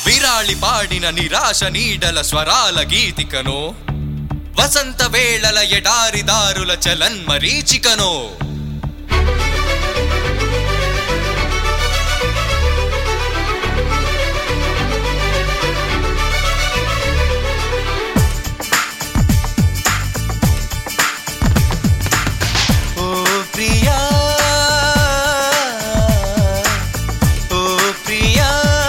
విరాళి పాడిన నిరాశ నీడల స్వరాల గీతికనో వసంత వేళల ఎడారిదారుల చలన్మరీచికనో ఓ ప్రియా ఓ ప్రియా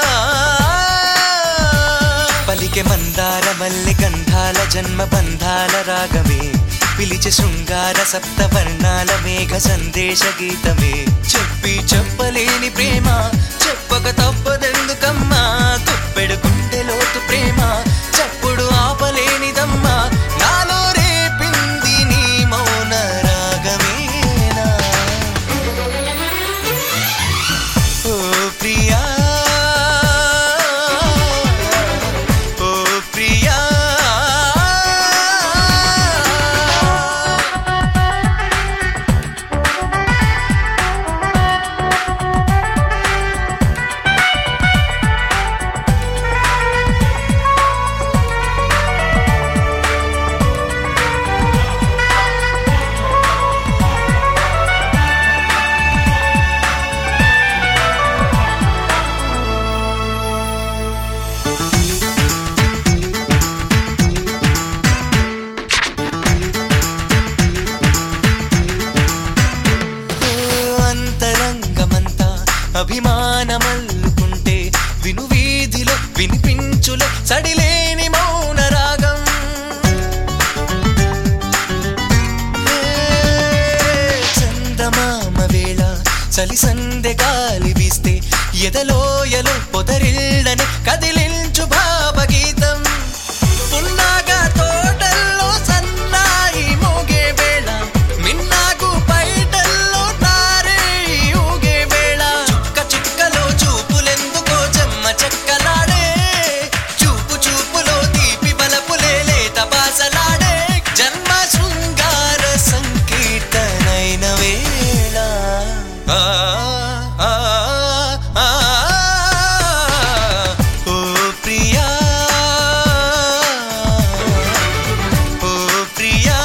పలికె మందార మల్లె గంధాల జన్మ బంధాల రాగమే పిలిచే శృంగార సప్త వర్ణాల మేఘ సందేశ గీతమే చెప్పి చెప్పలేని ప్రేమ చెప్పక తప్పదెందుకమ్మా తుప్పెడు గుండె లోతు ప్రేమ చప్పుడు ఆపలేనిదమ్మా నాలో రేపింది నీ మౌన రాగమేనా ఓ ప్రియా ఓ ప్రియా అంతరంగమంతా అభిమానమల్లుకుంటే విను వీధిలో వినిపించులే సడిలేని మౌన రాగం ఏ చందమామ వేళ చలి సందె గాలి వీస్తే ఎదలోయలో పొదరిళ్ళని కదిలించు భావగీతం పున్నాగా తోటల్లో సన్నాయి మోగే వేళ మిన్నాగు పైటల్లో తారే ఊగే వేళ చుక్క చుక్కలో చూపులెందుకో చెమ్మ చెక్కలాడే చూపు చూపులో తీపి బలపులే లేత బాసలాడే జన్మ శృంగార సంకీర్తనైన వేళ ఆ, ఆ, ఆ, ఓ ప్రియా ఓ ప్రియా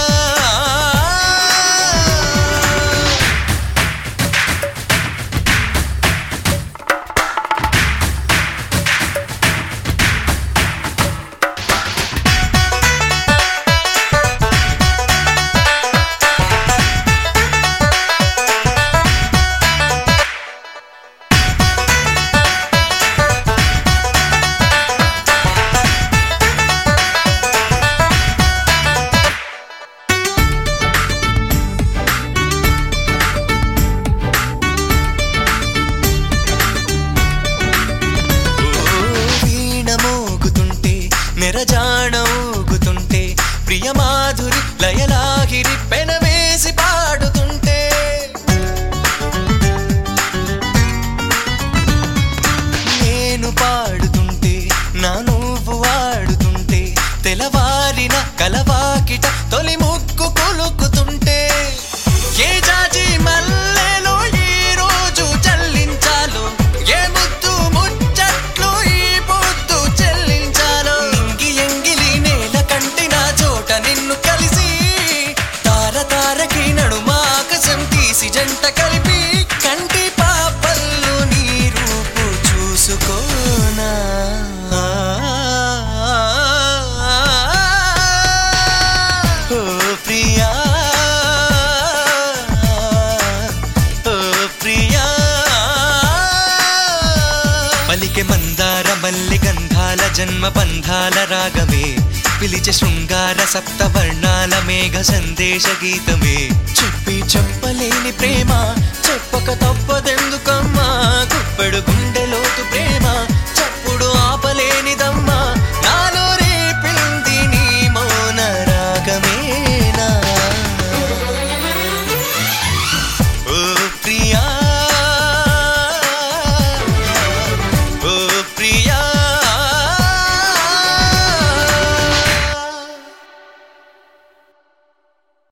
వీణ మోగుతుంటే నెరజాణ ఊగుతుంటే ప్రియమాధురి లయలాగిరి పెనవేసి పాడుతుంటే నేను పాడుతుంటే నా నువ్వు ఆడుతుంటే తెలవారిన కలవాకిట తొలి ముక్కు కొలుకుతుంటే ఏ జాజి మల్లెలో ఈ రోజు చల్లించాలో ఏ ముద్దు ముచ్చట్లు ఈ పొద్దు చెల్లించాలో నింగి ఎంగిలి నేల కంటిన చోట నిన్ను కలిసి తార తారకి నడుమ ఆకాశం తీసి జంట కలిపి కంటి పాపల్లు నీ రూపు చూసుకోనా ఓ ప్రియా ఓ ప్రియా పలికె మందార మల్లి గంధాల జన్మ బంధాల రాగమే పిలిచే శృంగార సప్త వర్ణాల మేఘ సందేశ గీతమే చెప్పి చెప్పలేని ప్రేమ చెప్పక తప్ప